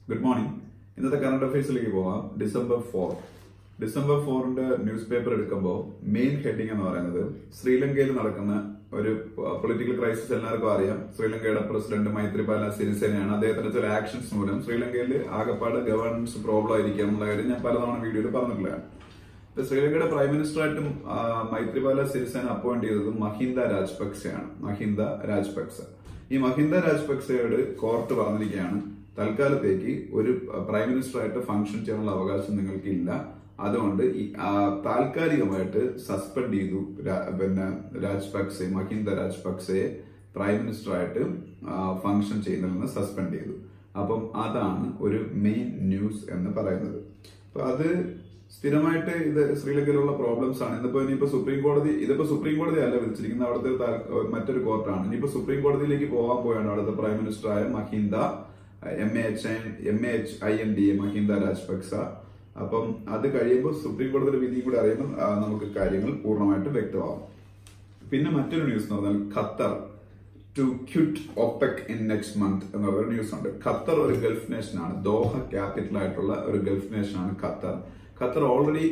good morning ഇന്നത്തെ current അഫയേഴ്സിലേക്ക് പോകാം ഡിസംബർ ഫോർ ഡിസംബർ ഫോറിന്റെ ന്യൂസ് പേപ്പർ എടുക്കുമ്പോൾ മെയിൻ ഹെഡിംഗ് എന്ന് പറയുന്നത് ശ്രീലങ്കയിൽ നടക്കുന്ന ഒരു പൊളിറ്റിക്കൽ ക്രൈസിസ് എല്ലാവർക്കും അറിയാം ശ്രീലങ്കയുടെ പ്രസിഡന്റ് മൈത്രിപാല സിരിസേനയാണ് അദ്ദേഹത്തിന്റെ ചില ആക്ഷൻസ് മൂലം ശ്രീലങ്കയിൽ ആകപ്പാട് ഗവേണൻസ് പ്രോബ്ലം ആയിരിക്കാം എന്നുള്ള കാര്യം ഞാൻ പലതവണ വീഡിയോയിൽ പറഞ്ഞിട്ടുള്ളതാണ് ഇപ്പൊ ശ്രീലങ്കയുടെ പ്രൈം മിനിസ്റ്ററായിട്ടും ആ, മൈത്രിപാല സിരിസേന അപ്പോയിന്റ് ചെയ്തത് മഹിന്ദ രാജപക്സെയാണ് മഹിന്ദ രാജപക്സെ ഈ മഹിന്ദ രാജപക്സെയോട് കോർട്ട് പറഞ്ഞിരിക്കുകയാണ് തൽക്കാലത്തേക്ക് ഒരു പ്രൈം മിനിസ്റ്ററായിട്ട് ഫംഗ്ഷൻ ചെയ്യാനുള്ള അവകാശം നിങ്ങൾക്ക് ഇല്ല അതുകൊണ്ട് ഈ ആ, താൽക്കാലികമായിട്ട് സസ്പെൻഡ് ചെയ്തു രാ- പിന്നെ രാജപക്സെ മഹിന്ദ രാജപക്സെയെ പ്രൈം മിനിസ്റ്ററായിട്ട് ഫംഗ്ഷൻ ചെയ്യുന്നതിൽ നിന്ന് സസ്പെൻഡ് ചെയ്തു അപ്പം അതാണ് ഒരു മെയിൻ ന്യൂസ് എന്ന് പറയുന്നത് അപ്പൊ അത് സ്ഥിരമായിട്ട് ഇത് ശ്രീലങ്കയിലുള്ള പ്രോബ്ലംസ് ആണ് ഇന്നിപ്പോ ഇനിയിപ്പോ സുപ്രീം കോടതി ഇതിപ്പോ സുപ്രീം കോടതി അല്ല വിളിച്ചിരിക്കുന്നത് അവിടുത്തെ താൽ- മറ്റൊരു കോർട്ടാണ് ഇനിയിപ്പോ സുപ്രീം കോടതിയിലേക്ക് പോകാൻ പോയാണ് അവിടുത്തെ പ്രൈം മിനിസ്റ്ററായ Mahinda M A H M A H I N D A Mahinda Rajapaksa അപ്പം അത് കഴിയുമ്പോൾ സുപ്രീം കോടതിയുടെ വിധി കൂടി അറിയുമ്പോൾ ആ, നമുക്ക് കാര്യങ്ങൾ പൂർണ്ണമായിട്ട് വ്യക്തമാവും പിന്നെ മറ്റൊരു ന്യൂസ് എന്ന് പറഞ്ഞാൽ Qatar to quit OPEC in next month എന്ന് പറയുന്ന ന്യൂസ് ഉണ്ട് ഖത്തർ ഒരു ഗൾഫ് നേഷൻ ആണ് ദോഹ ക്യാപിറ്റൽ ആയിട്ടുള്ള ഒരു ഗൾഫ് നേഷൻ ആണ് ഖത്തർ ഖത്തർ ഓൾറെഡി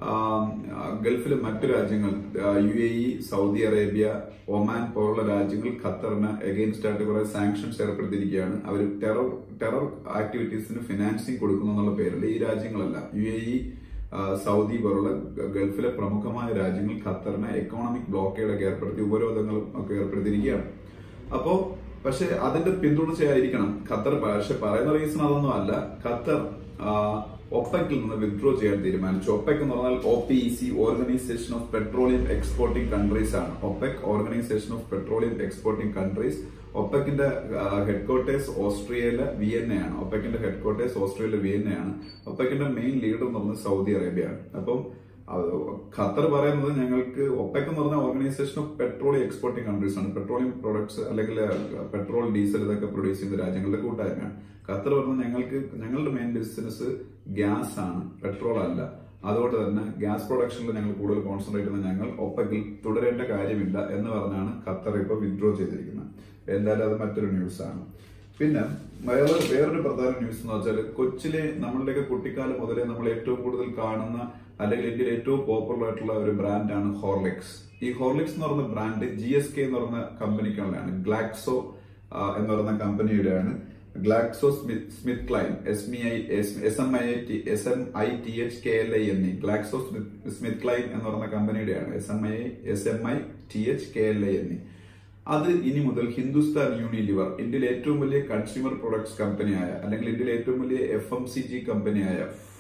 ഗൾഫിലെ മറ്റു രാജ്യങ്ങൾ U A E Saudi Arabia Oman പോലുള്ള രാജ്യങ്ങൾ ഖത്തറിന് എഗെയിൻസ്റ്റ് ആയിട്ട് കുറെ സാങ്ഷൻസ് ഏർപ്പെടുത്തിയിരിക്കുകയാണ് അവർ ടെറർ ടെറർ ആക്ടിവിറ്റീസിന് ഫിനാൻസിങ് കൊടുക്കുന്നു എന്നുള്ള പേരിൽ ഈ രാജ്യങ്ങളല്ല യു എ ഇ ആ, സൗദി പോലുള്ള ഗ- ഗൾഫിലെ പ്രമുഖമായ രാജ്യങ്ങൾ ഖത്തറിനെ എക്കോണമിക് ബ്ലോക്കേഡൊക്കെ ഏർപ്പെടുത്തി ഉപരോധങ്ങളും ഒക്കെ ഏർപ്പെടുത്തിയിരിക്കുകയാണ് അപ്പോ പക്ഷെ അതിന്റെ പിന്തുണച്ചയായിരിക്കണം ഖത്തർ പക്ഷെ പറയുന്ന റീസൺ അതൊന്നും അല്ല ഖത്തർ ആ, ഒപെക്കിൽ നിന്ന് വിത്ഡ്രോ ചെയ്യാൻ തീരുമാനിച്ചു ഒപെക് എന്ന് പറഞ്ഞാൽ O P E C organisation of petroleum exporting countries ആണ് OPEC organisation of petroleum exporting countries ഒപെക്കിന്റെ ഹെഡ്ക്വാർട്ടേഴ്സ് ഓസ്ട്രിയയിലെ വിയന്നയാണ് ഒപെക്കിന്റെ ഹെഡ്ക്വാർട്ടേഴ്സ് ഓസ്ട്രിയയിലെ വിയന്നയാണ് ഒപെക്കിന്റെ മെയിൻ ലീഡർ എന്ന് പറഞ്ഞത് സൗദി അറേബ്യയാണ് അപ്പം അത് ഖത്തർ പറയുന്നത് ഞങ്ങൾക്ക് ഒപെക് എന്ന് പറഞ്ഞ organisation of petroleum exporting countries ആണ് പെട്രോളിയം പ്രൊഡക്ട്സ് അല്ലെങ്കിൽ പെട്രോൾ ഡീസൽ ഇതൊക്കെ പ്രൊഡ്യൂസ് ചെയ്യുന്ന രാജ്യങ്ങളുടെ കൂട്ടായ്മയാണ് ഖത്തർ പറഞ്ഞത് ഞങ്ങൾക്ക് ഞങ്ങളുടെ മെയിൻ ബിസിനസ് ഗ്യാസ് ആണ് പെട്രോൾ അല്ല അതുകൊണ്ട് തന്നെ ഗ്യാസ് പ്രൊഡക്ഷനിൽ ഞങ്ങൾ കൂടുതൽ കോൺസെൻട്രേറ്റ് ചെയ്യുന്ന ഞങ്ങൾ ഒപ്പക്കിൽ തുടരേണ്ട കാര്യമില്ല എന്ന് പറഞ്ഞാണ് ഖത്തർ ഇപ്പോൾ വിത്ഡ്രോ ചെയ്തിരിക്കുന്നത് എന്തായാലും അത് മറ്റൊരു ന്യൂസ് ആണ് പിന്നെ വേറെ വേറൊരു പ്രധാന ന്യൂസ് എന്ന് വെച്ചാൽ കൊച്ചിലെ നമ്മളുടെയൊക്കെ കുട്ടിക്കാലം മുതലേ നമ്മൾ ഏറ്റവും കൂടുതൽ കാണുന്ന അല്ലെങ്കിൽ ഇന്ത്യയിൽ ഏറ്റവും പോപ്പുലർ ആയിട്ടുള്ള ഒരു ബ്രാൻഡാണ് ഹോർലിക്സ് ഈ ഹോർലിക്സ് എന്ന് പറയുന്ന ബ്രാൻഡ് ജി എസ് കെ എന്ന് പറയുന്ന കമ്പനിക്കുള്ളതാണ് ഗ്ലാക്സോ ആ, എന്ന് പറയുന്ന കമ്പനിയുടെയാണ് Glaxo Smith Smith Kline S M I S M I T S M I T H K L I N E Glaxo Smith Kline എന്ന് പറയുന്ന കമ്പനിയുടെയാണ് S M I S M I T H K L I N E അത് ഇനി മുതൽ Hindustan Unilever ഇന്ത്യയിലെ ഏറ്റവും വലിയ consumer products കമ്പനിയായ അല്ലെങ്കിൽ ഇന്ത്യയിലെ ഏറ്റവും വലിയ എഫ് എം സി ജി കമ്പനിയായ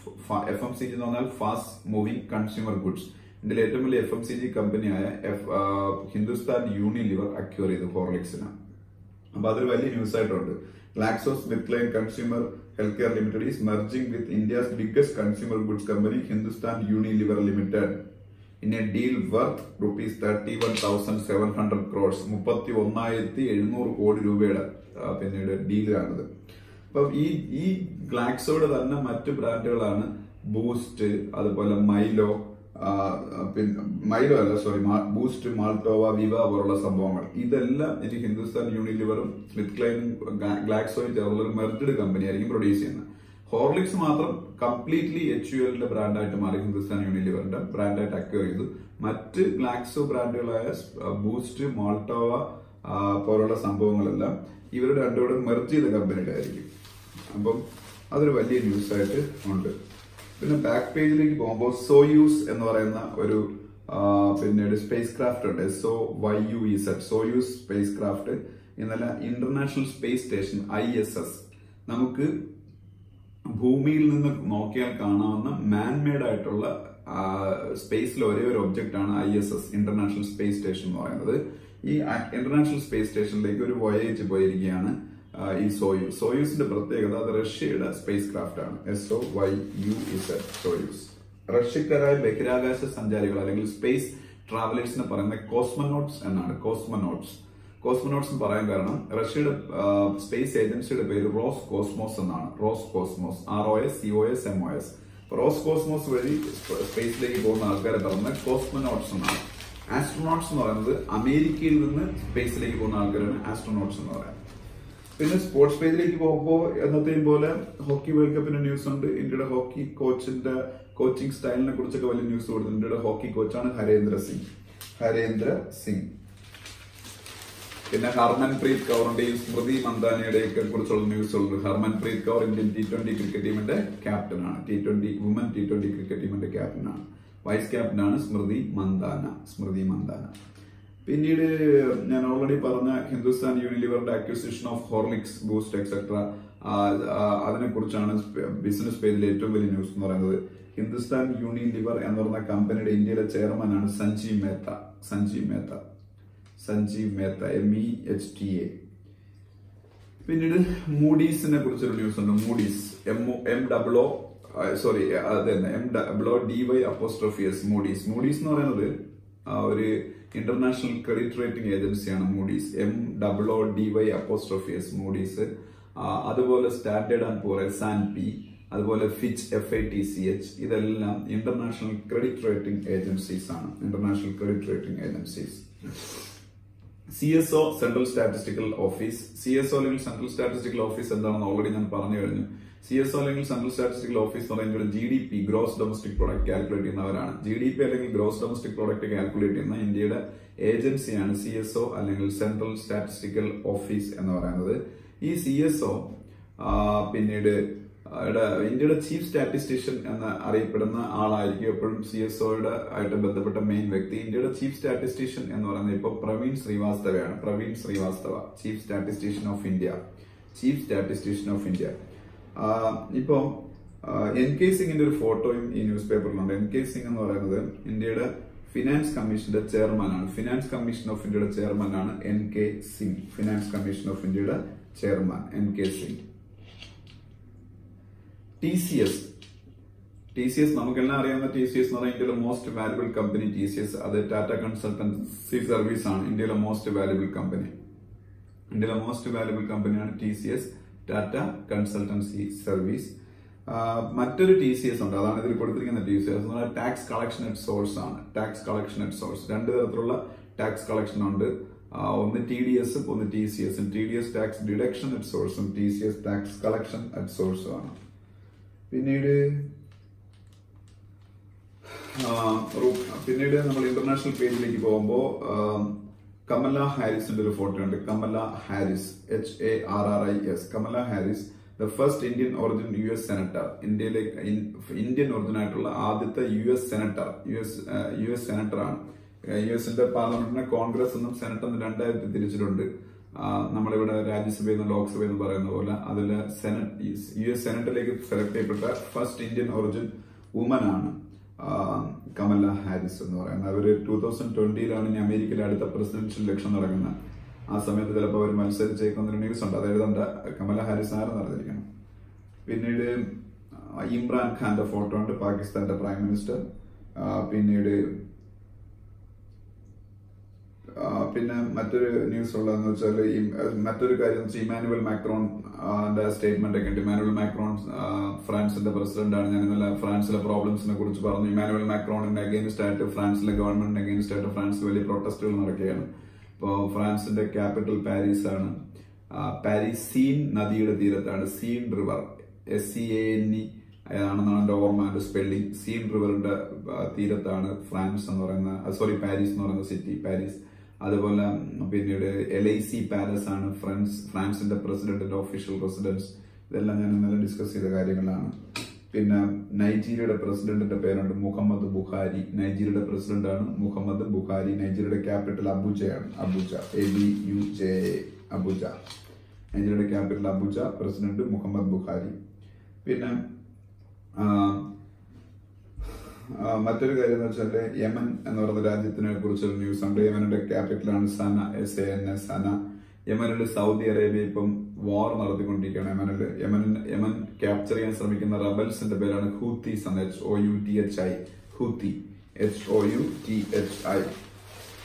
എഫ് എം സി ജി എന്ന് പറഞ്ഞാൽ ഫാസ്റ്റ് മൂവിംഗ് കൺസ്യൂമർ ഗുഡ്സ് ഇന്ത്യയിലെ ഏറ്റവും വലിയ എഫ് എം സി ജി കമ്പനിയായ എഫ് ഹിന്ദുസ്ഥാൻ യൂണിലിവർ അക്യൂർ ചെയ്തു ഹോർലിക്സിന് അപ്പൊ അതൊരു വലിയ ന്യൂസ് ആയിട്ടുണ്ട് Glaxo Smith Kline consumer health care limited is merging with India's biggest consumer goods company Hindustan Unilever limited in a deal worth rupees thirty one thousand seven hundred crores മുപ്പത്തി ഒന്നായിരത്തി എഴുന്നൂറ് കോടി രൂപയുടെ ആ, പിന്നീട് ഡീലാണിത് അപ്പം ഈ ഈ ഗ്ലാക്സോയുടെ തന്നെ മറ്റു ബ്രാൻഡുകളാണ് ബൂസ്റ്റ് അതുപോലെ മൈലോ ആ, പിന്നെ മൈലോ അല്ല സോറി ബൂസ്റ്റ് മാൾട്ടോവ വിവ പോലുള്ള സംഭവങ്ങൾ ഇതെല്ലാം ഇനി ഹിന്ദുസ്ഥാൻ യൂണിലിവറും സ്മിത്ത് ക്ലൈനും ഗ്ലാക്സോയും ചേർന്നുള്ള ഒരു മെർജഡ് കമ്പനി ആയിരിക്കും പ്രൊഡ്യൂസ് ചെയ്യുന്നത് ഹോർലിക്സ് മാത്രം കംപ്ലീറ്റ്ലി എച്ച് യു എല്ലിന്റെ ബ്രാൻഡായിട്ട് മാറി ഹിന്ദുസ്ഥാൻ യൂണിലിവറിന്റെ ബ്രാൻഡായിട്ട് അക്വയർ ചെയ്തു മറ്റ് ഗ്ലാക്സോ ബ്രാൻഡുകളായ ബൂസ്റ്റ് മാൾട്ടോവ ആ, പോലുള്ള സംഭവങ്ങളെല്ലാം ഇവരുടെ രണ്ടുകൂടെ മെർജ് ചെയ്ത കമ്പനിയുടെ ആയിരിക്കും അപ്പം അതൊരു വലിയ ന്യൂസ് ആയിട്ട് ഉണ്ട് പിന്നെ ബാക്ക് പേജിലേക്ക് പോകുമ്പോൾ സോയൂസ് എന്ന് പറയുന്ന ഒരു ആ, പിന്നീട് സ്പേസ് ക്രാഫ്റ്റ് ഉണ്ട് S O Y U E Z Soyuz spacecraft ഇന്നലെ international space station I S S നമുക്ക് ഭൂമിയിൽ നിന്ന് നോക്കിയാൽ കാണാവുന്ന മാൻമേഡ് ആയിട്ടുള്ള സ്പേസിലെ ഒരേ ഒരു ഒബ്ജക്റ്റ് ആണ് I S S international space station എന്ന് പറയുന്നത് ഈ ഇന്റർനാഷണൽ സ്പേസ് സ്റ്റേഷനിലേക്ക് ഒരു വോയേജ് പോയിരിക്കുകയാണ് ആ, ഈ സോയൂസ് സോയൂസിന്റെ പ്രത്യേകത അത് റഷ്യയുടെ സ്പേസ് ക്രാഫ്റ്റ് ആണ് S O Y U Z Soyuz റഷ്യക്കാരായ ബഹിരാകാശ സഞ്ചാരികൾ അല്ലെങ്കിൽ സ്പേസ് ട്രാവലേഴ്സിനെ പറയുന്ന കോസ്മനോട്ട്സ് എന്നാണ് കോസ്മനോട്ട്സ് കോസ്മനോട്ട്സ് എന്ന് പറയാൻ കാരണം റഷ്യയുടെ സ്പേസ് ഏജൻസിയുടെ പേര് റോസ് കോസ്മോസ് എന്നാണ് Roscosmos R O S C O S M O S Roscosmos വഴി സ്പേസിലേക്ക് പോകുന്ന ആൾക്കാരെ പറയുന്നത് കോസ്മനോട്ട്സ് എന്നാണ് ആസ്ട്രോനോട്ട്സ് എന്ന് പറയുന്നത് അമേരിക്കയിൽ നിന്ന് സ്പേസിലേക്ക് പോകുന്ന ആൾക്കാരാണ് ആസ്ട്രോനോട്ട്സ് എന്ന് പറയുന്നത് പിന്നെ സ്പോർട്സ് പേജിലേക്ക് പോകുമ്പോൾ എന്നത്തെയും പോലെ ഹോക്കി വേൾഡ് കപ്പിന്റെ ന്യൂസ് ഉണ്ട് ഇന്ത്യയുടെ ഹോക്കി കോച്ചിന്റെ കോച്ചിങ് സ്റ്റൈലിനെ കുറിച്ചൊക്കെ വലിയ ന്യൂസ് കൊടുത്തു ഇന്ത്യയുടെ ഹോക്കി കോച്ചാണ് ഹരേന്ദ്ര സിംഗ് ഹരേന്ദ്ര സിംഗ് പിന്നെ ഹർമൻപ്രീത് കൗറിന്റെയും സ്മൃതി മന്ദാനയുടെയൊക്കെ കുറിച്ചുള്ള ന്യൂസുകളുണ്ട് Harmanpreet Kaur Indian T twenty cricket ടീമിന്റെ ക്യാപ്റ്റനാണ് T twenty woman T twenty cricket ടീമിന്റെ ക്യാപ്റ്റനാണ് വൈസ് ക്യാപ്റ്റനാണ് സ്മൃതി മന്ദാന സ്മൃതി മന്ദാന പിന്നീട് ഞാൻ ഓൾറെഡി പറഞ്ഞ ഹിന്ദുസ്ഥാൻ യൂണിലിവറിന്റെ acquisition of Horlicks Boost etcetera അതിനെ കുറിച്ചാണ് ബിസിനസ് പേജിൽ ഏറ്റവും വലിയ ന്യൂസ് എന്ന് പറയുന്നത് ഹിന്ദുസ്ഥാൻ യൂണിലിവർ എന്ന് പറയുന്ന കമ്പനിയുടെ ഇന്ത്യയിലെ ചെയർമാനാണ് Sanjiv Mehta Sanjiv Mehta Sanjiv Mehta M E H T A പിന്നീട് മൂഡീസിനെ കുറിച്ചൊരു ന്യൂസ് ഉണ്ട് Moody's M M W sorry അത് തന്നെ M W D Y apostrophe S Moody's Moody's എന്ന് പറയുന്നത് ആ, ഒരു ഇന്റർനാഷണൽ ക്രെഡിറ്റ് റേറ്റിംഗ് ഏജൻസിയാണ് Moody's M W D Y apostrophe S Moody's ആ, അതുപോലെ Standard and Poor S and P അതുപോലെ Fitch F I T C H ഇതെല്ലാം international credit rating agencies ആണ് international credit rating agencies C S O central statistical office C S O അല്ലെങ്കിൽ central statistical office എന്താണെന്ന് already ഞാൻ പറഞ്ഞു കഴിഞ്ഞു C S O അല്ലെങ്കിൽ central statistical office എന്ന് പറയുന്നത് G D P gross domestic product calculate ചെയ്യുന്നവരാണ് ജി ഡി പി അല്ലെങ്കിൽ ഗ്രോസ് ഡൊമസ്റ്റിക് പ്രോഡക്റ്റ് കാൽക്കുലേറ്റ് ചെയ്യുന്ന ഇന്ത്യയുടെ ഏജൻസിയാണ് സി എസ് ഒ അല്ലെങ്കിൽ സെൻട്രൽ സ്റ്റാറ്റിസ്റ്റിക്കൽ ഓഫീസ് എന്ന് പറയുന്നത് ഈ സി എസ് ഒ പിന്നീട് ആ, യുടെ ഇന്ത്യയുടെ ചീഫ് സ്റ്റാറ്റിസ്റ്റീഷ്യൻ എന്ന് അറിയപ്പെടുന്ന ആളായിരിക്കും എപ്പോഴും സി എസ് ഒയുടെ ആയിട്ട് ബന്ധപ്പെട്ട മെയിൻ വ്യക്തി ഇന്ത്യയുടെ ചീഫ് സ്റ്റാറ്റിസ്റ്റീഷ്യൻ എന്ന് പറയുന്നത് ഇപ്പൊ പ്രവീൺ ശ്രീവാസ്തവയാണ് Praveen Srivastava chief statistician of India chief statistician of India ഇപ്പോ എൻ കെ സിംഗിന്റെ ഒരു ഫോട്ടോയും ഈ ന്യൂസ് പേപ്പറിലുണ്ട് എൻ കെ സിംഗ് എന്ന് പറയുന്നത് ഇന്ത്യയുടെ ഫിനാൻസ് കമ്മീഷന്റെ ചെയർമാനാണ് ഫിനാൻസ് കമ്മീഷൻ ഓഫ് ഇന്ത്യയുടെ ചെയർമാനാണ് N K Singh finance commission of ഇന്ത്യയുടെ chairman N K Singh T C S T C S നമുക്കെല്ലാം അറിയാവുന്ന ടി സി എസ് എന്ന് പറഞ്ഞാൽ ഇന്ത്യയിലെ most valuable company T C S അത് ടാറ്റ കൺസൾട്ടൻസി സർവീസ് ആണ് ഇന്ത്യയിലെ മോസ്റ്റ് വാല്യുബിൾ കമ്പനി ഇന്ത്യയിലെ മോസ്റ്റ് വാല്യുബിൾ കമ്പനിയാണ് T C S Tata consultancy service മറ്റൊരു ടി സി എസ് ഉണ്ട് അതാണ് ഇതിൽ കൊടുത്തിരിക്കുന്ന ടി സി എസ് എന്ന് പറഞ്ഞാൽ ടാക്സ് കളക്ഷൻ അറ്റ് സോഴ്സ് ആണ് ടാക്സ് കളക്ഷൻ അറ്റ് സോഴ്സ് രണ്ട് തരത്തിലുള്ള ടാക്സ് കളക്ഷൻ ഉണ്ട് ആ, ഒന്ന് ടി ഡി എസും ഒന്ന് ടി സി എസും T D S tax deduction at സോഴ്സും T C S tax collection at സോഴ്സും ആണ് പിന്നീട് ആ, റു- പിന്നീട് നമ്മൾ ഇന്റർനാഷണൽ പേജിലേക്ക് പോകുമ്പോൾ കമല ഹാരിസിന്റെ ഒരു ഫോട്ടോ ഉണ്ട് Kamala Harris H A R R I S Kamala Harris the first Indian origin U S senator ഇന്ത്യയിലെ ഇൻ- ഇന്ത്യൻ ഒറിജിൻ ആയിട്ടുള്ള ആദ്യത്തെ U S senator U S U S senator ആണ് യു എസിന്റെ പാർലമെന്റിനെ കോൺഗ്രസ് എന്നും സെനറ്റ് എന്നും രണ്ടായിട്ട് തിരിച്ചിട്ടുണ്ട് ആ, നമ്മളിവിടെ രാജ്യസഭയിൽ നിന്ന് ലോക്സഭയിൽ നിന്ന് പറയുന്ന പോലെ അതിൽ സെനറ്റ് യു എസ് സെനറ്റിലേക്ക് സെലക്ട് ചെയ്യപ്പെട്ട ഫസ്റ്റ് ഇന്ത്യൻ ഒറിജിൻ വുമൻ ആണ് ആ, കമല ഹാരിസ് എന്ന് പറയുന്നത് അവര് ടൂ തൗസൻഡ് ട്വന്റിയിലാണ് ഇനി അമേരിക്കയിലെ അടുത്ത പ്രസിഡൻഷ്യൽ ഇലക്ഷൻ നടക്കുന്നത് ആ സമയത്ത് ചിലപ്പോൾ അവർ മത്സരിച്ചേക്കുന്ന ന്യൂസ് ഉണ്ട് അത് എഴുതണ്ട കമല ഹാരിസ് ആരെന്ന് അറിഞ്ഞിരിക്കണം പിന്നീട് ആ, ഇമ്രാൻ ഖാന്റെ ഫോട്ടോ ഉണ്ട് പാകിസ്ഥാന്റെ പ്രൈം മിനിസ്റ്റർ ആ, പിന്നീട് ആ, പിന്നെ മറ്റൊരു ന്യൂസ് ഉള്ളതെന്ന് വെച്ചാൽ മറ്റൊരു കാര്യം എന്ന് വെച്ചാൽ ഇമാനുവൽ മാക്രോൺ സ്റ്റേറ്റ്മെന്റ് ഒക്കെ ഉണ്ട് ഇമാനുവൽ മാക്രോൺ ആ, ഫ്രാൻസിന്റെ പ്രസിഡന്റ് ആണ് ഞാൻ ഇന്നലെ ഫ്രാൻസിലെ പ്രോബ്ലംസിനെ കുറിച്ച് പറഞ്ഞു ഇമാനുവൽ മാക്രോണിന്റെ അഗേൻസ്റ്റ് ആയിട്ട് ഫ്രാൻസിലെ ഗവൺമെന്റിന് അഗേൻസ്റ്റ് ആയിട്ട് ഫ്രാൻസിൽ വലിയ പ്രൊട്ടസ്റ്റുകൾ നടക്കുകയാണ് ഇപ്പോൾ ഫ്രാൻസിന്റെ ക്യാപിറ്റൽ പാരീസ് ആണ് ആ, പാരീസ് സീൻ നദിയുടെ തീരത്താണ് Seine river S C A N E ആണെന്നാണ് എന്റെ ഓർമ്മ എന്റെ സ്പെല്ലിംഗ് സീൻ റിവറിന്റെ ആ, തീരത്താണ് ഫ്രാൻസ് എന്ന് പറയുന്ന സോറി പാരീസ് എന്ന് പറയുന്ന സിറ്റി പാരീസ് അതുപോലെ ഉം, പിന്നീട് എൽ ഐ സി പാലസ് ആണ് ഫ്രാൻസ് ഫ്രാൻസിന്റെ പ്രസിഡന്റിന്റെ ഒഫീഷ്യൽ റെസിഡൻസ് ഇതെല്ലാം ഞാൻ ഇന്നലെ ഡിസ്കസ് ചെയ്ത കാര്യങ്ങളാണ് പിന്നെ നൈജീരിയയുടെ പ്രസിഡന്റിന്റെ പേരുണ്ട് മുഹമ്മദ് ബുഖാരി നൈജീരിയയുടെ പ്രസിഡന്റ് ആണ് മുഹമ്മദ് ബുഖാരി നൈജീരിയയുടെ ക്യാപിറ്റൽ അബുജയാണ് Abuja A B U J Abuja നൈജീരിയയുടെ capital Abuja president Muhammad Buhari പിന്നെ ആ, ആ, മറ്റൊരു കാര്യം എന്ന് വെച്ചാല് യമൻ എന്ന് പറയുന്ന രാജ്യത്തിനെ കുറിച്ചൊരു ന്യൂസ് ഉണ്ട് യമനിന്റെ ക്യാപിറ്റലാണ് Sanaa S A N S Sanaa യമനിൽ സൗദി അറേബ്യ ഇപ്പം വാർ നടത്തിക്കൊണ്ടിരിക്കുകയാണ് യമനിൽ യമൻ യമൻ ക്യാപ്ചർ ചെയ്യാൻ ശ്രമിക്കുന്ന റബൽസിന്റെ പേരാണ് ഹൂത്തീസ് എന്ന് H O U T H I Houthi H O U T H I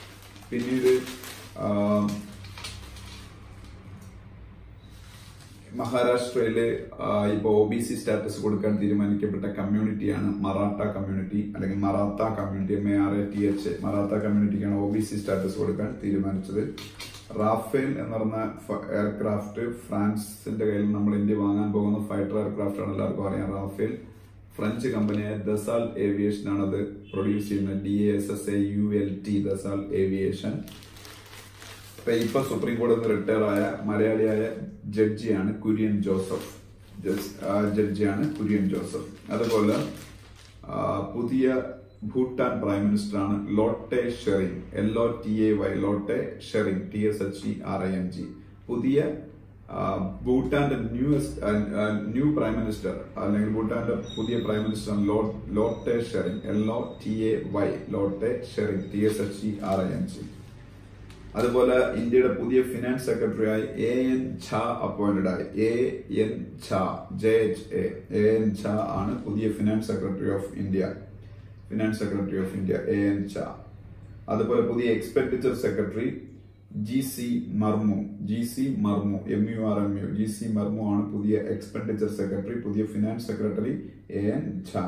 പിന്നീട് ആ, മഹാരാഷ്ട്രയില് ആ, ഇപ്പൊ ഒ ബി സി സ്റ്റാറ്റസ് കൊടുക്കാൻ തീരുമാനിക്കപ്പെട്ട കമ്മ്യൂണിറ്റിയാണ് മറാഠ കമ്മ്യൂണിറ്റി അല്ലെങ്കിൽ Maratha community M A R A T H Maratha കമ്മ്യൂണിറ്റിക്കാണ് ഒ ബി സി സ്റ്റാറ്റസ് കൊടുക്കാൻ തീരുമാനിച്ചത് റാഫേൽ എന്ന് പറഞ്ഞ എയർക്രാഫ്റ്റ് ഫ്രാൻസിന്റെ കയ്യിൽ നമ്മൾ ഇന്ത്യ വാങ്ങാൻ പോകുന്ന ഫൈറ്റർ എയർക്രാഫ്റ്റ് ആണ് എല്ലാവർക്കും അറിയാം റാഫേൽ ഫ്രഞ്ച് കമ്പനിയായ ദസാൽ ഏവിയേഷൻ ആണ് അത് പ്രൊഡ്യൂസ് ചെയ്യുന്നത് D S S A U L T Dassault aviation ഇപ്പൊ ഇപ്പൊ സുപ്രീം കോടതിയിൽ നിന്ന് റിട്ടയർ ആയ മലയാളിയായ ജഡ്ജിയാണ് കുര്യൻ ജോസഫ് ജസ്- ആ, ജഡ്ജിയാണ് കുര്യൻ ജോസഫ് അതുപോലെ ആ, പുതിയ ഭൂട്ടാൻ പ്രൈം മിനിസ്റ്റർ ആണ് Lotay Tshering L O T A Y Lotay Tshering T S H E R I N G പുതിയ ആ, ഭൂട്ടാന്റെ ന്യൂ ന്യൂ പ്രൈം മിനിസ്റ്റർ അല്ലെങ്കിൽ ഭൂട്ടാന്റെ പുതിയ പ്രൈം മിനിസ്റ്റർ ലോ- Lotay Tshering L O T A Y Lotay Tshering T S H E R I N G അതുപോലെ ഇന്ത്യയുടെ പുതിയ ഫിനാൻസ് സെക്രട്ടറിയായി എ എൻ ഝാ അപ്പോയിന്റഡ് ആയി A N Jha J H A A N Jha ആണ് പുതിയ finance secretary of India finance secretary of India A N Jha അതുപോലെ പുതിയ expenditure secretary G C Murmu G C Murmu M U R M U G C Murmu ആണ് പുതിയ expenditure secretary പുതിയ finance secretary A N Jha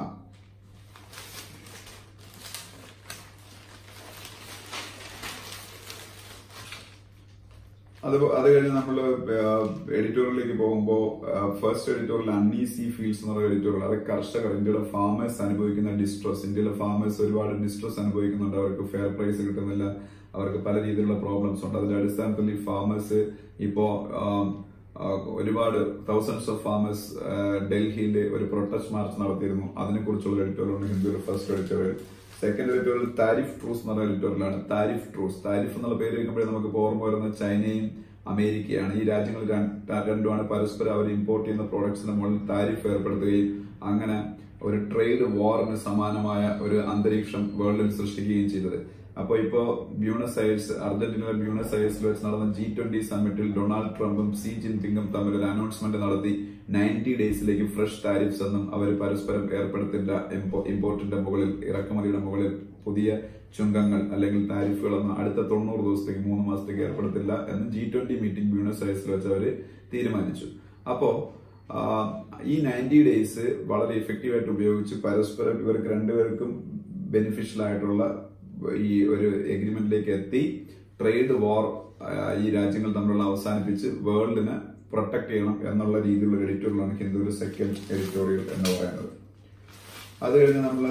അത് അത് കഴിഞ്ഞ് നമ്മൾ എഡിറ്റോറിയലിലേക്ക് പോകുമ്പോൾ ഫസ്റ്റ് എഡിറ്റോറിയൽ അൺഈസി ഫീൽഡ്സ് എന്ന് പറയുന്ന എഡിറ്റോറിയൽ അത് കർഷകർ ഇന്ത്യയുടെ ഫാമേഴ്സ് അനുഭവിക്കുന്ന ഡിസ്ട്രസ് ഇന്ത്യയിലെ ഫാമേഴ്സ് ഒരുപാട് ഡിസ്ട്രസ് അനുഭവിക്കുന്നുണ്ട് അവർക്ക് ഫെയർ പ്രൈസ് കിട്ടുന്നില്ല അവർക്ക് പല രീതിയിലുള്ള പ്രോബ്ലംസ് ഉണ്ട് അതിന്റെ അടിസ്ഥാനത്തിൽ ഈ ഫാമേഴ്സ് ഇപ്പോ ആം, ആ, ഒരുപാട് തൗസൻഡ്സ് ഓഫ് ഫാമേഴ്സ് ഡൽഹിയിൽ ഒരു പ്രൊട്ടസ്റ്റ് മാർച്ച് നടത്തിയിരുന്നു അതിനെക്കുറിച്ചുള്ള എഡിറ്റോറിയൽ ഹിന്ദുവിലെ first editorial second editorial tariff truce എന്ന് പറയുന്ന എഡിറ്റോറിയലാണ് താരിഫ് ട്രൂസ് താരിഫ് എന്നുള്ള പേര് കേൾക്കുമ്പോഴേ നമുക്ക് ഇപ്പോൾ ഓർമ്മ വരുന്നത് ചൈനയും അമേരിക്കയാണ് ഈ രാജ്യങ്ങൾ രണ്ട്- രണ്ടുമാണ് പരസ്പരം അവർ ഇമ്പോർട്ട് ചെയ്യുന്ന പ്രോഡക്ട്സിന് മുകളിൽ താരിഫ് ഏർപ്പെടുത്തുകയും അങ്ങനെ ഒരു ട്രേഡ് വാറിന് സമാനമായ ഒരു അന്തരീക്ഷം വേൾഡിൽ സൃഷ്ടിക്കുകയും ചെയ്തത് അപ്പൊ ഇപ്പോ ബ്യൂണസ് അയേഴ്സ് അർജന്റീനയിലെ ബ്യൂണസ് അയേഴ്സിൽ വെച്ച് നടന്ന ജി ട്വന്റി സമ്മിറ്റിൽ ഡൊണാൾഡ് ട്രംപും സി ജിൻപിങ്ങും തമ്മിൽ ഒരു അനൗൺസ്മെന്റ് നടത്തി നയൻറ്റി ഡേയ്സിലേക്ക് ഫ്രഷ് താരിഫ്സ് ഒന്നും അവർ പരസ്പരം ഏർപ്പെടുത്തില്ല ഇമ്പോ- ഇമ്പോർട്ടിന്റെ മുകളിൽ ഇറക്കുമതിയുടെ മുകളിൽ പുതിയ ചുങ്കങ്ങൾ അല്ലെങ്കിൽ താരിഫുകളൊന്നും അടുത്ത തൊണ്ണൂറ് ദിവസത്തേക്ക് മൂന്ന് മാസത്തേക്ക് ഏർപ്പെടുത്തില്ല എന്ന് ജി ട്വന്റി മീറ്റിംഗ് ബ്യൂണസ് അയേഴ്സിൽ വെച്ച് അവർ തീരുമാനിച്ചു അപ്പോ ആ, ഈ നയൻറ്റി ഡേയ്സ് വളരെ ഇഫക്റ്റീവായിട്ട് ഉപയോഗിച്ച് പരസ്പരം ഇവർക്ക് രണ്ടുപേർക്കും ബെനിഫിഷ്യൽ ആയിട്ടുള്ള ഈ ഒരു എഗ്രിമെന്റിലേക്ക് എത്തി ട്രേഡ് വാർ ഈ രാജ്യങ്ങൾ തമ്മിലുള്ള അവസാനിപ്പിച്ച് വേൾഡിനെ പ്രൊട്ടക്ട് ചെയ്യണം എന്നുള്ള രീതിയിലുള്ള എഡിറ്റോറിയലാണ് ഹിന്ദുവിലെ സെക്കൻഡ് എഡിറ്റോറിയൽ എന്ന് പറയുന്നത് അത് കഴിഞ്ഞ് നമ്മൾ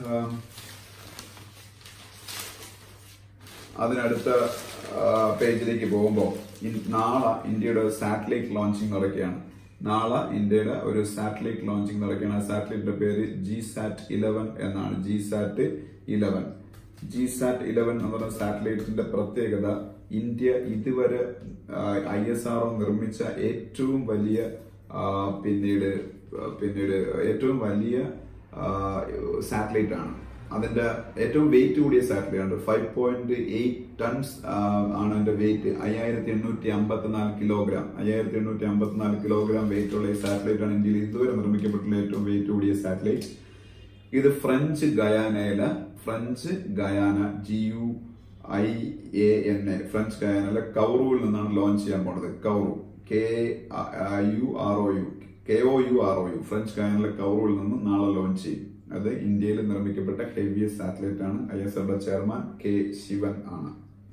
അതിനടുത്ത പേജിലേക്ക് പോകുമ്പോൾ നാളെ ഇന്ത്യയുടെ സാറ്റലൈറ്റ് ലോഞ്ചിങ് നടക്കുകയാണ് നാളെ ഇന്ത്യയുടെ ഒരു സാറ്റലൈറ്റ് ലോഞ്ചിങ് നടക്കുകയാണ് ആ സാറ്റലൈറ്റിന്റെ പേര് ജി സാറ്റ് ഇലവൻ എന്നാണ് G sat eleven G sat eleven എന്ന് പറയുന്ന സാറ്റലൈറ്റിന്റെ പ്രത്യേകത ഇന്ത്യ ഇതുവരെ ഐ എസ് ആർ നിർമ്മിച്ച ഏറ്റവും വലിയ ആ, പിന്നീട് പിന്നീട് ഏറ്റവും വലിയ സാറ്റലൈറ്റ് ആണ് അതിന്റെ ഏറ്റവും വെയിറ്റ് കൂടിയ സാറ്റലൈറ്റ് ആണ് ഫൈവ് പോയിന്റ് എയ്റ്റ് ടൺസ് ആണ് അതിന്റെ വെയിറ്റ് അയ്യായിരത്തി എണ്ണൂറ്റി അമ്പത്തിനാല് കിലോഗ്രാം അയ്യായിരത്തി എണ്ണൂറ്റി അമ്പത്തിനാല് കിലോഗ്രാം വെയിറ്റ് ഉള്ള ഈ സാറ്റലൈറ്റ് ആണ് ഇന്ത്യയിൽ ഇതുവരെ നിർമ്മിക്കപ്പെട്ടുള്ള ഏറ്റവും വെയിറ്റ് കൂടിയ സാറ്റലൈറ്റ് ഇത് ഫ്രഞ്ച് ഗയാനയിലെ French Guiana G U I A N A French ഗയാനയിലെ കൗറുവിൽ നിന്നാണ് ലോഞ്ച് ചെയ്യാൻ പോണത് Kourou K U R O U K O U R O U French ഗയാനയിലെ കൗറുവിൽ നിന്ന് നാളെ ലോഞ്ച് ചെയ്യും അത് ഇന്ത്യയിൽ നിർമ്മിക്കപ്പെട്ട ഹെവിയസ്റ്റ് സാറ്റലൈറ്റ് ആണ് ഐ എസ് ആറുടെ ചെയർമാൻ കെ ശിവൻ ആണ്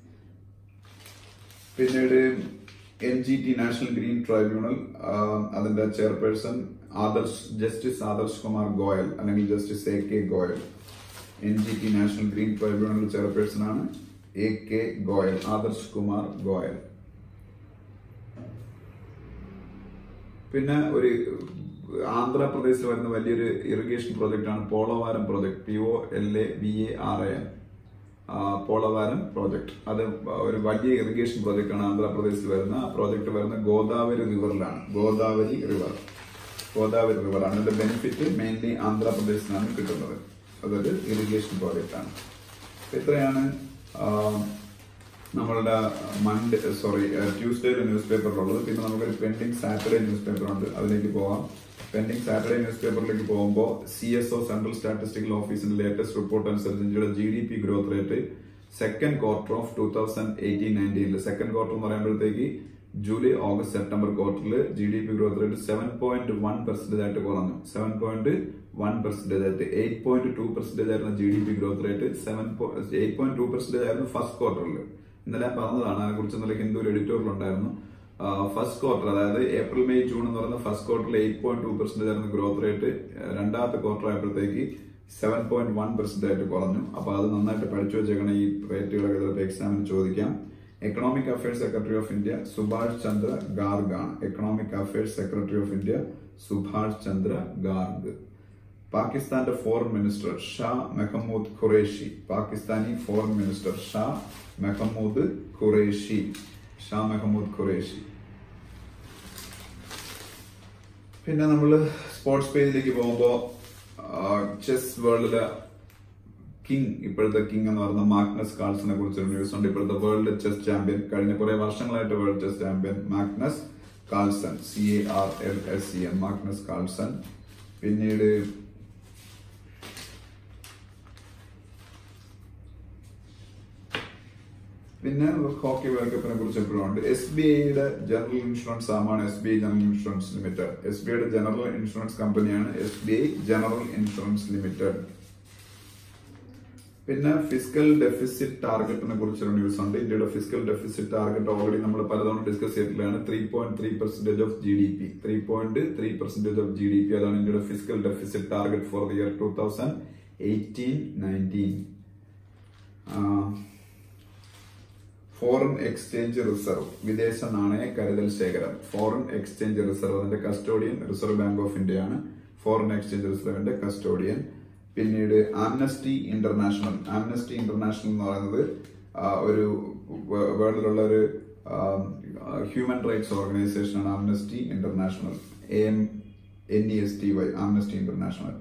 പിന്നീട് N G T national green tribunal അതിന്റെ ചെയർപേഴ്സൺ ആദർശ് ജസ്റ്റിസ് ആദർശ് കുമാർ ഗോയൽ അല്ലെങ്കിൽ justice A K Goyal N G T national green tribunal chairperson ആണ് എ കെ ഗോയൽ ആദർശ് കുമാർ ഗോയൽ പിന്നെ ഒരു ആന്ധ്രാപ്രദേശിൽ വരുന്ന വലിയൊരു ഇറിഗേഷൻ പ്രോജക്റ്റ് ആണ് Polavaram project P O L A V A R A N Polavaram project അത് ഒരു വലിയ ഇറിഗേഷൻ പ്രോജക്റ്റ് ആണ് ആന്ധ്രാപ്രദേശിൽ വരുന്ന ആ പ്രോജക്ട് വരുന്ന ഗോദാവരി റിവറിലാണ് ഗോദാവരി റിവർ ഗോദാവരി റിവർ ആണ് അതിന്റെ ബെനിഫിറ്റ് മെയിൻലി ആന്ധ്രാപ്രദേശിനാണ് കിട്ടുന്നത് അതൊരു ഇറിഗേഷൻ പ്രോജക്റ്റ് ആണ് അപ്പൊ ഇത്രയാണ് ആ, നമ്മളുടെ മൺഡേ സോറി ട്യൂസ്ഡേയിലെ ന്യൂസ് പേപ്പറിലുള്ളത് പിന്നെ നമുക്കൊരു പെൻഡിങ് സാറ്റർഡേ ന്യൂസ് പേപ്പർ ഉണ്ട് അതിലേക്ക് പോവാം പെൻഡിങ് സാറ്റർഡേ ന്യൂസ് പേപ്പറിലേക്ക് പോകുമ്പോൾ C S O central statistical ഓഫീസിന്റെ ലേറ്റസ്റ്റ് റിപ്പോർട്ട് അനുസരിച്ച് ഇന്ത്യയുടെ G D P growth rate second quarter of two thousand eighteen നയൻറ്റീനിൽ സെക്കൻഡ് ക്വാർട്ടർ എന്ന് പറയുമ്പോഴത്തേക്ക് ജൂലൈ ഓഗസ്റ്റ് സെപ്റ്റംബർ ക്വാർട്ടറിൽ G D P growth rate seven point one percentage ആയിട്ട് കുറഞ്ഞു seven point one percentage ആയിട്ട് eight point two percentage ആയിരുന്ന G D P growth rate seven eight point two percentage ആയിരുന്നു first ക്വാർട്ടറിൽ ഇന്നലെ ഞാൻ പറഞ്ഞതാണ് അതിനെക്കുറിച്ച് ഇന്നലെ ഹിന്ദു എഡിറ്റോറിയൽ ഉണ്ടായിരുന്നു ഫസ്റ്റ് ക്വാർട്ടർ അതായത് ഏപ്രിൽ മെയ് ജൂൺ എന്ന് പറയുന്ന ഫസ്റ്റ് ക്വാർട്ടറിൽ എയ്റ്റ് പോയിന്റ് ടു പെർസെന്റേജ് ആയിരുന്നു ഗ്രോത്ത് റേറ്റ് രണ്ടാമത്തെ ക്വാർട്ടർ ആയപ്പോഴത്തേക്ക് സെവൻ പോയിന്റ് വൺ പെർസെന്റ് ആയിട്ട് കുറഞ്ഞു അപ്പൊ അത് നന്നായിട്ട് പഠിച്ചു വെച്ചേക്കണം ഈ റേറ്റുകളൊക്കെ ചിലപ്പോൾ എക്സാമിന് ചോദിക്കാം economic affairs secretary of India Subhash Chandra Garg ആണ് economic affairs secretary of India Subhash Chandra Garg പാകിസ്ഥാന്റെ foreign minister Shah Mehmood Qureshi Pakistani foreign minister Shah Mehmood Qureshi Shah Mehmood Qureshi പിന്നെ നമ്മൾ സ്പോർട്സ് പേജിലേക്ക് പോകുമ്പോൾ ചെസ് വേൾഡിലെ കിങ് ഇപ്പോഴത്തെ കിങ് എന്ന് പറയുന്ന മാഗ്നസ് കാൾസിനെ കുറിച്ചൊരു ന്യൂസ് ഉണ്ട് ഇപ്പോഴത്തെ വേൾഡ് ചെസ് ചാമ്പ്യൻ കഴിഞ്ഞ കുറെ വർഷങ്ങളായിട്ട് world chess champion Magnus Carlsen C A R L S C N Magnus Carlsen പിന്നീട് പിന്നെ ഹോക്കി വേൾഡ് കപ്പിനെ കുറിച്ച് എപ്പോഴും ഉണ്ട് എസ് ബി ഐയുടെ ജനറൽ ഇൻഷുറൻസ് ആമാണ് S B I general insurance limited S B ഐയുടെ ജനറൽ ഇൻഷുറൻസ് കമ്പനിയാണ് S B I general insurance limited പിന്നെ ഫിസിക്കൽ ഡെഫിസിറ്റ് ടാർഗറ്റിനെ കുറിച്ചൊരു ന്യൂസ് ഉണ്ട് ഇന്ത്യയുടെ ഫിസിക്കൽ ഡെഫിസിറ്റ് ടാർഗറ്റ് ഓൾറെഡി നമ്മൾ പലതവണ ഡിസ്കസ് ചെയ്തിട്ടുള്ളതാണ് three point three percentage of G D P three point three percentage of G D P അതാണ് ഇന്ത്യയുടെ physical deficit target for the year two thousand eighteen nineteen foreign exchange reserve വിദേശ നാണയ കരുതൽ ശേഖരം foreign exchange reserve അതിന്റെ custodian reserve bank of ഇന്ത്യയാണ് foreign exchange റിസർവിന്റെ custodian പിന്നീട് ആംനസ്റ്റി ഇന്റർനാഷണൽ ആംനസ്റ്റി ഇന്റർനാഷണൽ എന്ന് പറയുന്നത് ആ, ഒരു വേൾഡിലുള്ള ഒരു ഹ്യൂമൻ റൈറ്റ്സ് ഓർഗനൈസേഷൻ ആണ് Amnesty International A M N E S T Y Amnesty International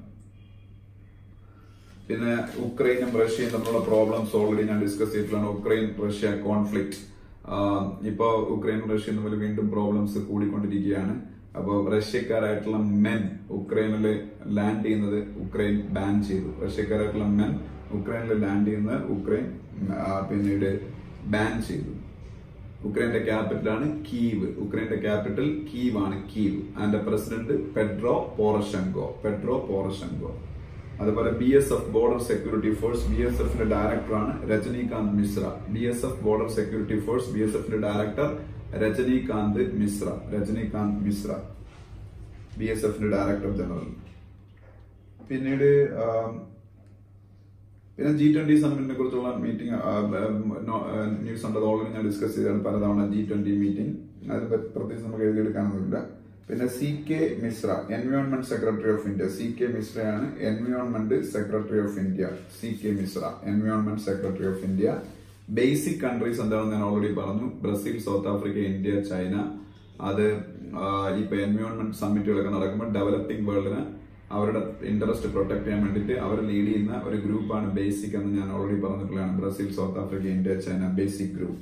പിന്നെ ഉക്രൈനും റഷ്യയും തമ്മിലുള്ള പ്രോബ്ലംസ് ഓൾറെഡി ഞാൻ ഡിസ്കസ് ചെയ്തിട്ടുള്ളതാണ് ഉക്രൈൻ റഷ്യ കോൺഫ്ലിക്ട് ഇപ്പോ ഉക്രൈനും റഷ്യയും തമ്മിൽ വീണ്ടും പ്രോബ്ലംസ് കൂടിക്കൊണ്ടിരിക്കുകയാണ് അപ്പോൾ റഷ്യക്കാരായിട്ടുള്ള മെൻ ഉക്രൈനിൽ ലാൻഡ് ചെയ്യുന്നത് ഉക്രൈൻ ബാൻ ചെയ്തു റഷ്യക്കാരായിട്ടുള്ള മെൻ ഉക്രൈനിൽ ലാൻഡ് ചെയ്യുന്നത് ഉക്രൈൻ ആ, പിന്നീട് ബാൻ ചെയ്തു ഉക്രൈന്റെ ക്യാപിറ്റലാണ് കീവ് ഉക്രൈന്റെ ക്യാപിറ്റൽ കീവ് ആണ് Kiev and president Pedro Poroshenko Pedro Poroshenko അതുപോലെ B S F border security force B S എഫിന്റെ ഡയറക്ടറാണ് Rajinikanth Mishra B S F border security force B S എഫിന്റെ director Rajinikanth Mishra Rajinikanth Mishra B S എഫിന്റെ ഡയറക്ടർ ജനറൽ പിന്നീട് ആം, പിന്നെ ജി ട്വന്റി സമ്മിറ്റിനെ കുറിച്ചുള്ള മീറ്റിംഗ് ന്യൂസ് ഉണ്ട് ഓൾറെഡി ഞാൻ ഡിസ്കസ് ചെയ്താണ് പലതവണ ജി ട്വന്റി മീറ്റിംഗ് അതിന് പറ്റി പ്രത്യേകിച്ച് നമുക്ക് എഴുതിയെടുക്കാനൊന്നുമില്ല പിന്നെ C K Mishra environment secretary of India C K മിശ്രയാണ് environment secretary of India C K Mishra environment secretary of India basic countries എന്താണെന്ന് ഞാൻ ഓൾറെഡി പറഞ്ഞു Brazil south Africa India China അത് ആ, ഇപ്പൊ എൻവയോൺമെന്റ് സമ്മിറ്റുകളൊക്കെ നടക്കുമ്പോൾ ഡെവലപ്പിംഗ് വേൾഡിന് അവരുടെ ഇൻട്രസ്റ്റ് പ്രൊട്ടക്ട് ചെയ്യാൻ വേണ്ടിയിട്ട് അവർ ലീഡ് ചെയ്യുന്ന ഒരു ഗ്രൂപ്പാണ് ബേസിക് എന്ന് ഞാൻ ഓൾറെഡി പറഞ്ഞിട്ടുള്ളതാണ് Brazil south Africa India China basic group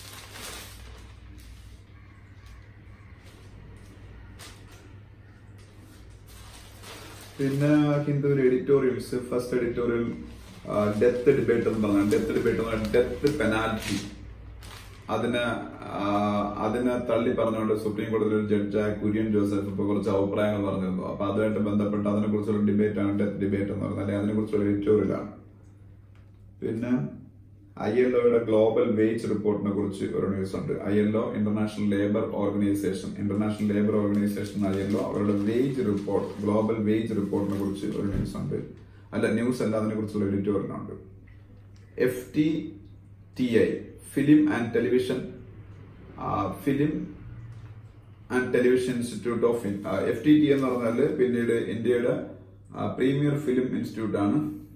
പിന്നെ ഹിന്ദു ഒരു editorials first editorial death debate എന്ന് പറഞ്ഞാൽ ഡെത്ത് ഡിബേറ്റ് എന്ന് പറഞ്ഞാൽ ഡെത്ത് പെനാൽറ്റി അതിന് ആ, അതിനെ തള്ളി പറഞ്ഞുകൊണ്ട് സുപ്രീം കോടതിയിൽ ഒരു ജഡ്ജായ കുര്യൻ ജോസഫ് ഇപ്പൊ കുറച്ച് അഭിപ്രായങ്ങൾ പറഞ്ഞിരുന്നു അപ്പൊ അതുമായിട്ട് ബന്ധപ്പെട്ട് അതിനെ കുറിച്ചുള്ള ഡിബേറ്റ് ആണ് ഡെത്ത് ഡിബേറ്റ് എന്ന് പറയുന്നത് അല്ലെങ്കിൽ അതിനെ കുറിച്ചുള്ള എഡിറ്റോറിയലാണ് പിന്നെ ഐ എൽ ഒയുടെ ഗ്ലോബൽ വേജ് റിപ്പോർട്ടിനെ കുറിച്ച് ഒരു ന്യൂസ് ഉണ്ട് I L O international labour organisation international labour organisation I L O അവരുടെ വേജ് റിപ്പോർട്ട് ഗ്ലോബൽ വേജ് റിപ്പോർട്ടിനെ കുറിച്ച് ഒരു ന്യൂസ് ഉണ്ട് അല്ല ന്യൂസ് അല്ല അതിനെ കുറിച്ചുള്ള എഡിറ്റോറിയലുണ്ട് F T T I film and television film and television institute of F T T എന്ന് പറഞ്ഞാല് പിന്നീട് ഇന്ത്യയുടെ പ്രീമിയർ ഫിലിം ഇൻസ്റ്റിറ്റ്യൂട്ട് ആണ്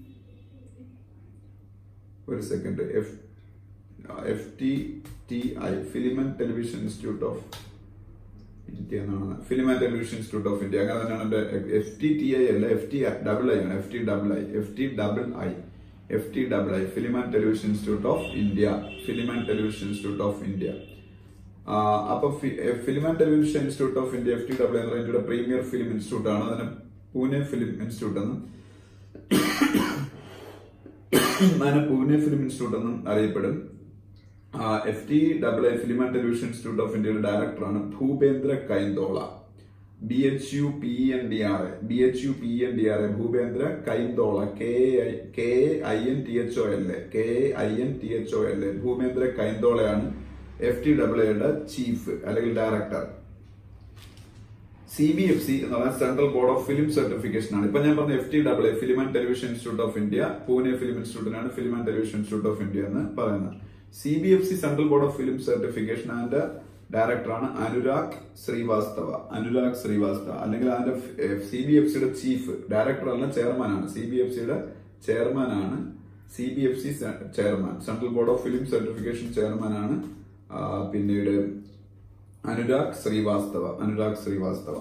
ഒരു second F F T T I film and television institute of India എന്നാണ് film and television institute of India അങ്ങനെ തന്നെയാണ് എന്റെ എഫ് ടി ടി ഐ അല്ല എഫ് ടി ഡബിൾ ഐ ആണ് F T double I F T double I F T double I film and television institute of India film and television institute of India അപ്പൊ film and television institute of India F T W എന്ന് ഇന്ത്യയുടെ premier film institute ആണ് അതിന് Pune film institute എന്ന് അതിനെ Pune film institute എന്നും അറിയപ്പെടും F T double I film and television institute of ഇന്ത്യയുടെ ഡയറക്ടറാണ് Bhupendra Kainthola B H U P N D R A B H U P N D R A Bhupendra Kainthola K K I N T H O L A K I N T H O L A Bhupendra കൈന്തോളയാണ് F T double എയുടെ chief അല്ലെങ്കിൽ director C B F C എന്ന് പറയുന്ന central board of film certification ആണ് ഇപ്പൊ ഞാൻ പറഞ്ഞ F T double A film and television institute of India Pune film ഇൻസ്റ്റിറ്റ്യൂട്ടിനാണ് film and television institute of India എന്ന് പറയുന്നത് C B F C central board of film certification അതിന്റെ ഡയറക്ടറാണ് അനുരാഗ് ശ്രീവാസ്തവ അനുരാഗ് ശ്രീവാസ്തവ അല്ലെങ്കിൽ അതിന്റെ സി ബി എഫ് സിയുടെ ചീഫ് ഡയറക്ടർ അല്ല chairman ആണ് സി ബി എഫ് സിയുടെ ചെയർമാൻ ആണ് C B F C chairman central board of film certification chairman ആണ് ആ, പിന്നീട് അനുരാഗ് ശ്രീവാസ്തവ അനുരാഗ് ശ്രീവാസ്തവ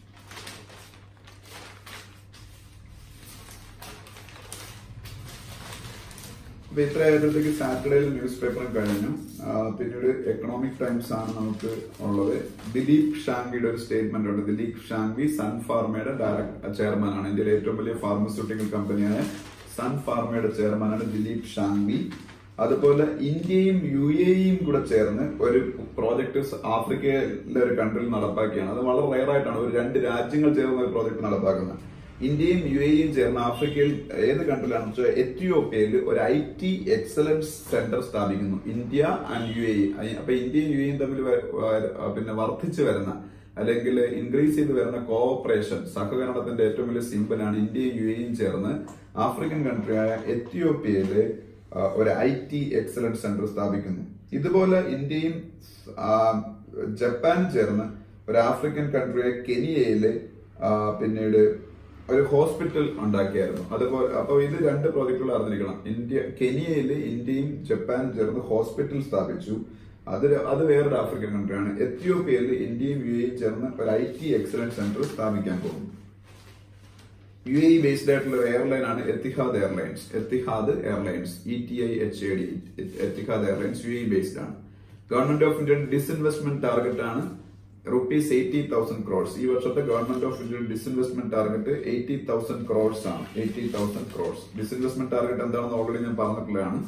അപ്പൊ ഇത്ര ആയപ്പോഴത്തേക്ക് സാറ്റർഡേയിൽ ന്യൂസ് പേപ്പറും കഴിഞ്ഞു ആ, പിന്നീട് എക്കണോമിക് ടൈംസ് ആണ് നമുക്ക് ഉള്ളത് ദിലീപ് ഷാങ്വിയുടെ ഒരു സ്റ്റേറ്റ്മെന്റ് ഉണ്ട് Dilip Shanghvi Sun Pharma director chairman ആണ് ഇന്ത്യയിലെ ഏറ്റവും വലിയ ഫാർമസ്യൂട്ടിക്കൽ കമ്പനിയായ സൺ ഫാർമയുടെ ചെയർമാനാണ് ദിലീപ് ഷാങ്വി അതുപോലെ ഇന്ത്യയും യു എയും കൂടെ ചേർന്ന് ഒരു പ്രോജക്ട് ആഫ്രിക്കയിലെ ഒരു കൺട്രിയിൽ നടപ്പാക്കിയാണ് അത് വളരെ റയർ ആയിട്ടാണ് ഒരു രണ്ട് രാജ്യങ്ങൾ ചേർന്ന് ഒരു പ്രോജക്ട് നടപ്പാക്കുന്നത് ഇന്ത്യയും യു എയും ചേർന്ന് ആഫ്രിക്കയിൽ ഏത് കൺട്രിയിലാണെന്ന് വെച്ചാൽ എത്യോപ്യയിൽ ഒരു ഐ ടി എക്സലൻസ് സെന്റർ സ്ഥാപിക്കുന്നു ഇന്ത്യ ആൻഡ് യു എ അപ്പൊ ഇന്ത്യയും യു എയും തമ്മിൽ വ- വ- പിന്നെ വർദ്ധിച്ചു വരുന്ന അല്ലെങ്കിൽ ഇൻക്രീസ് ചെയ്ത് വരുന്ന കോഓപ്പറേഷൻ സഹകരണത്തിന്റെ ഏറ്റവും വലിയ സിമ്പിളാണ് ഇന്ത്യയും യു എയും ചേർന്ന് ആഫ്രിക്കൻ കൺട്രിയായ എത്യോപ്യയില് ആ, ഒരു ഐ ടി എക്സലൻസ് സെന്റർ സ്ഥാപിക്കുന്നു ഇതുപോലെ ഇന്ത്യയും ആ, ജപ്പാനും ചേർന്ന് ഒരു ആഫ്രിക്കൻ കൺട്രിയായ കെനിയയില് ആ, പിന്നീട് ഒരു ഹോസ്പിറ്റൽ ഉണ്ടാക്കിയായിരുന്നു അതുപോലെ അപ്പൊ ഇത് രണ്ട് പ്രോജക്റ്റുകൾ അറിഞ്ഞിരിക്കണം ഇന്ത്യ കെനിയയിൽ ഇന്ത്യയും ജപ്പാനും ചേർന്ന് ഹോസ്പിറ്റൽ സ്ഥാപിച്ചു അത് ര- അത് വേറൊരു ആഫ്രിക്കൻ കൺട്രിയാണ് എത്യോപ്യയിൽ ഇന്ത്യയും യു എയും ചേർന്ന് ഒരു ഐ ടി എക്സലൻസ് സെന്റർ സ്ഥാപിക്കാൻ പോകുന്നു യു എ ബേസ്ഡ് ആയിട്ടുള്ള ഒരു എയർലൈൻ ആണ് Etihad airlines Etihad airlines E T I H A D Etihad airlines U A based ആണ് ഗവൺമെന്റ് ഓഫ് ഇന്ത്യയുടെ ഡിസ്ഇൻവെസ്റ്റ്മെന്റ് ടാർഗറ്റ് ആണ് റുപ്പീസ് എയ്റ്റി തൗസൻഡ് ക്രോഡ്സ് ഈ വർഷത്തെ ഗവൺമെന്റ് ഓഫ് ഇന്ത്യയുടെ disinvestment target eighty thousand crores ആണ് eighty thousand crores disinvestment target എന്താണെന്ന് already ഞാൻ പറഞ്ഞിട്ടുള്ളതാണ്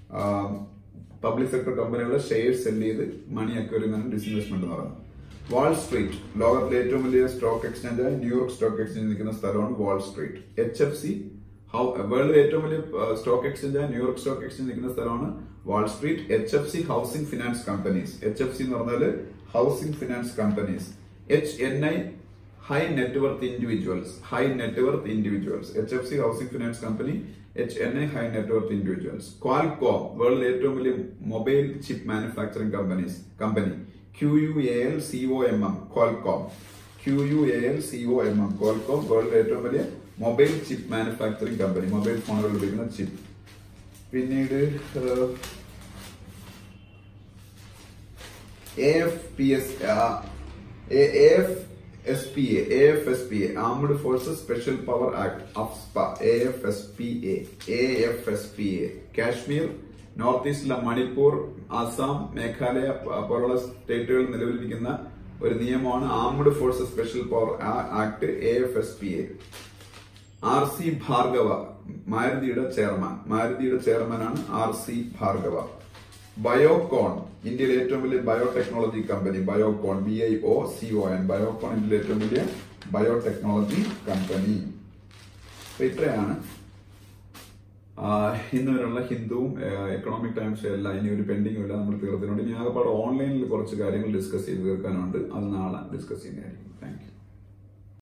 പബ്ലിക് സെക്ടർ കമ്പനികളുടെ ഷെയർ സെല് ചെയ്ത് മണി അക്വയറിംഗ് ഡിസ്ഇൻവെസ്റ്റ്മെന്റ് എന്ന് പറയുന്നത് വാൾ സ്ട്രീറ്റ് ലോകത്തിലെ ഏറ്റവും വലിയ സ്റ്റോക്ക് എക്സ്ചേഞ്ചായ ന്യൂയോർക്ക് സ്റ്റോക്ക് എക്സ്ചേഞ്ച് നിൽക്കുന്ന സ്ഥലമാണ് Wall Street H F C വേൾഡിലെ ഏറ്റവും വലിയ സ്റ്റോക്ക് എക്സ്ചേഞ്ചായ ന്യൂയോർക്ക് സ്റ്റോക്ക് എക്സ്ചേഞ്ച് നിൽക്കുന്ന സ്ഥലമാണ് Wall Street H F C housing finance companies H F C എന്ന് പറഞ്ഞാൽ housing finance companies H N I high net worth individuals high net worth individuals H F C housing finance company H N I high net worth individuals Qualcomm വേൾഡിലെ ഏറ്റവും വലിയ mobile chip manufacturing companies company Q U A L C O M M Qualcomm Q U A L C O M M Qualcomm വേൾഡിലെ ഏറ്റവും വലിയ mobile chip manufacturing company mobile ഫോണുകൾ ഉപയോഗിക്കുന്ന chip പിന്നീട് A F P S A F S P A A F S P A armed forces special power act AFSPA A F S P A A F S P A Kashmir north ഈസ്റ്റിലെ മണിപ്പൂർ ആസാം മേഘാലയ പ- പോലുള്ള സ്റ്റേറ്റുകളിൽ നിലവിലിരിക്കുന്ന ഒരു നിയമമാണ് armed forces special power act A F S P A R C Bhargava മാരുതിയുടെ chairman മാരുതിയുടെ ചെയർമാനാണ് R C Bhargava Biocon ഇന്ത്യയിലെ ഏറ്റവും വലിയ biotechnology company Biocon B I O C O N Biocon ഇന്ത്യയിലെ ഏറ്റവും വലിയ ബയോടെക്നോളജി കമ്പനി അപ്പൊ ഇത്രയാണ് ആ, ഇന്ന് വരെയുള്ള ഹിന്ദുവും എക്കണോമിക് ടൈംസും എല്ലാം ഇനി ഒരു പെൻഡിങ്ങും ഇല്ല നമ്മൾ തീർത്തിട്ടുണ്ട് ഇനി ആകെപ്പാട് ഓൺലൈനിൽ കുറച്ച് കാര്യങ്ങൾ ഡിസ്കസ് ചെയ്ത് തീർക്കാനുണ്ട് അത് നാളെ ഡിസ്കസ് ചെയ്യുന്നതായിരിക്കും താങ്ക് യു